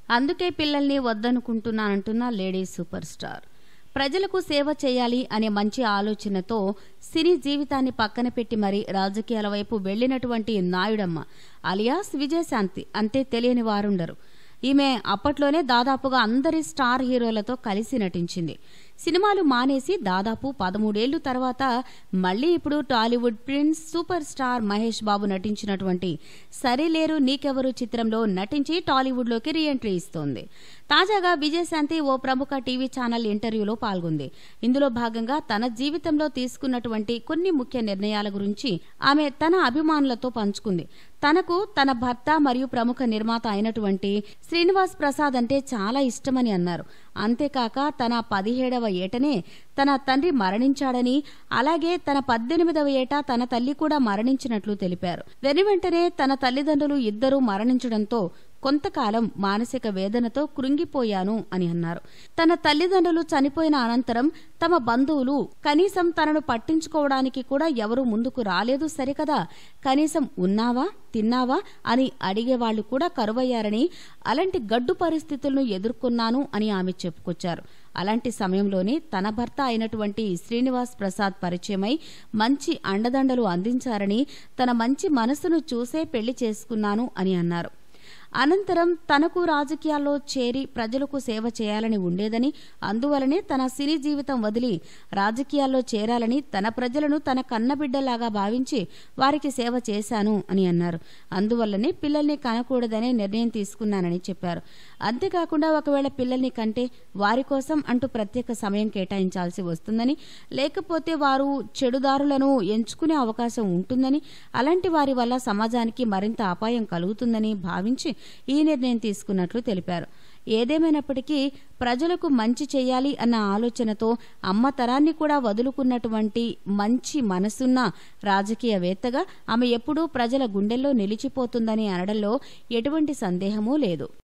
అందుకే పిల్లల్ని వద్దనుకుంటున్నానంటున్న lady super star ప్రజలకు సేవ చేయాలి అనే మంచి ఆలోచనతో సినీ జీవితాన్ని పక్కన పెట్టి మరీ రాజకీయాల వైపు వెళ్లినటువంటి నాయుడమ్మ అలియాస్ విజయశాంతి అంతే తెలియని వారుండరు ఈమె అప్పట్లోనే దాదాపుగా అందరి స్టార్ హీరోలతో కలిసి నటించింది సినిమాలు మానేసి దాదాపు పదమూడేళ్లు తర్వాత మళ్ళీ ఇప్పుడు Tollywood prince super star Mahesh Babu నటించినటువంటి సరిలేరు నీకెవరు చిత్రంలో నటించి టాలీవుడ్లోకి రీఎంట్రీ ఇస్తోంది తాజాగా విజయశాంతి ఓ ప్రముఖ టీవీ ఛానల్ ఇంటర్వ్యూలో పాల్గొంది ఇందులో భాగంగా తన జీవితంలో తీసుకున్నటువంటి కొన్ని ముఖ్య నిర్ణయాల గురించి ఆమె తన అభిమానులతో పంచుకుంది తనకు తన భర్త మరియు ప్రముఖ నిర్మాత అయినటువంటి శ్రీనివాస్ ప్రసాద్ అంటే చాలా ఇష్టమని అన్నారు అంతేకాక తన పదిహేడవ ఏటనే తన తండ్రి మరణించాడని అలాగే తన పద్దెనిమిదవ ఏట తన తల్లి కూడా మరణించినట్లు తెలిపారు వెనువెంటనే తన తల్లిదండ్రులు ఇద్దరూ మరణించడంతో కొంతకాలం మానసిక వేదనతో కృంగిపోయాను అని అన్నారు తన తల్లిదండ్రులు చనిపోయిన అనంతరం తమ బంధువులు కనీసం తనను పట్టించుకోవడానికి కూడా ఎవరూ ముందుకు రాలేదు సరికదా కనీసం ఉన్నావా తిన్నావా అని అడిగేవాళ్లు కూడా కరువయ్యారని అలాంటి గడ్డు పరిస్థితులను ఎదుర్కొన్నాను అని ఆమె చెప్పుకొచ్చారు అలాంటి సమయంలోనే తన భర్త అయినటువంటి శ్రీనివాస్ ప్రసాద్ పరిచయమై మంచి అండదండలు అందించారని తన మంచి మనసును చూసే పెళ్లి చేసుకున్నాను అని అన్నారు అనంతరం తనకు రాజకీయాల్లో చేరి ప్రజలకు సేవ చేయాలని ఉండేదని అందువలనే తన సినీ జీవితం వదిలి రాజకీయాల్లో చేరాలని తన ప్రజలను తన కన్నబిడ్డలాగా భావించి వారికి సేవ చేశాను అని అన్నారు అందువల్లనే పిల్లల్ని కనకూడదనే నిర్ణయం తీసుకున్నానని చెప్పారు అంతేకాకుండా ఒకవేళ పిల్లల్ని కంటే వారి కోసం అంటూ ప్రత్యేక సమయం కేటాయించాల్సి వస్తుందని లేకపోతే వారు చెడుదారులను ఎంచుకునే అవకాశం ఉంటుందని అలాంటి వారి వల్ల సమాజానికి మరింత అపాయం కలుగుతుందని భావించి ఈ నిర్ణయం తీసుకున్నట్లు తెలిపారు ఏదేమైనప్పటికీ ప్రజలకు మంచి చేయాలి అన్న ఆలోచనతో అమ్మ తరాన్ని కూడా వదులుకున్నటువంటి మంచి మనసున్న రాజకీయవేత్తగా ఆమె ఎప్పుడూ ప్రజల గుండెల్లో నిలిచిపోతుందని అనడంలో ఎటువంటి సందేహమూ లేదు